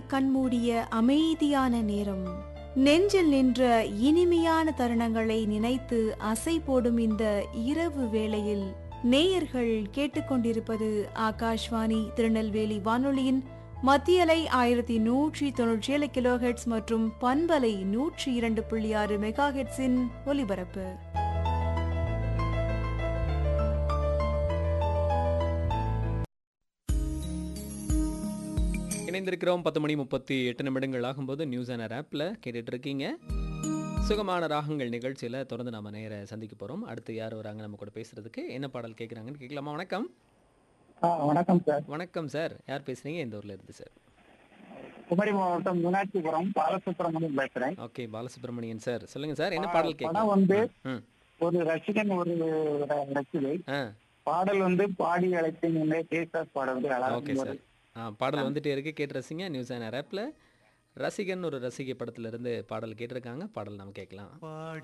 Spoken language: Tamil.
கண்மூடிய அமைதியான நேரம் நெஞ்சில் நின்ற இனிமையான தருணங்களை நினைத்து அசை போடும் இந்த இரவு வேளையில் நேயர்கள் கேட்டுக்கொண்டிருப்பது ஆகாஷ்வாணி திருநெல்வேலி வானொலியின் மத்தியலை ஆயிரத்தி நூற்றி தொன்னூற்றி ஏழு கிலோஹெட்ஸ் மற்றும் பண்பலை நூற்றி இரண்டு புள்ளி ஆறு மெகா ஹெட்ஸின் ஒலிபரப்பு இணைந்திருக்கிறோம் பத்து மணி முப்பத்தி எட்டு நிமிடங்கள் ஆகும்போது நியூஸ் அண்ட் ஆப்பில் கேட்டுட்டு இருக்கீங்க சுகமான ராகங்கள் நிகழ்ச்சியில் தொடர்ந்து நம்ம நேர சந்திக்க போகிறோம் அடுத்து யார் வராங்க நம்ம கூட பேசுறதுக்கு என்ன பாடல் கேட்குறாங்கன்னு கேட்கலாமா வணக்கம் ஆ, வணக்கம் சார் வணக்கம் சார் யார் பேசுறீங்க இந்த ஊரில் இருந்து சார் குமரி மாவட்டம் மீனாட்சிபுரம் பாலசுப்ரமணியம் பேசுறேன் ஓகே பாலசுப்ரமணியன் சார் சொல்லுங்க சார் என்ன பாடல் படம் கேட்கலாம் வந்து ம் ஒரு ரசிகன் ஒரு ர- ரசிகை ஆ பாடல் வந்து பாடி அழைத்தேன் என்னை பேச பாடல் வந்து ஓகே அழகாக சார் ஆ பாடல் வந்துட்டே இருக்கு கேட்டு ரசிங்க நியூஸ் அண்ட் ஆப்பில் ரசிகன் ஒரு ரசிகை படத்துல இருந்து பாடல் கேட்டிருக்காங்க பாடல் நம்ம கேட்கலாம் பாடி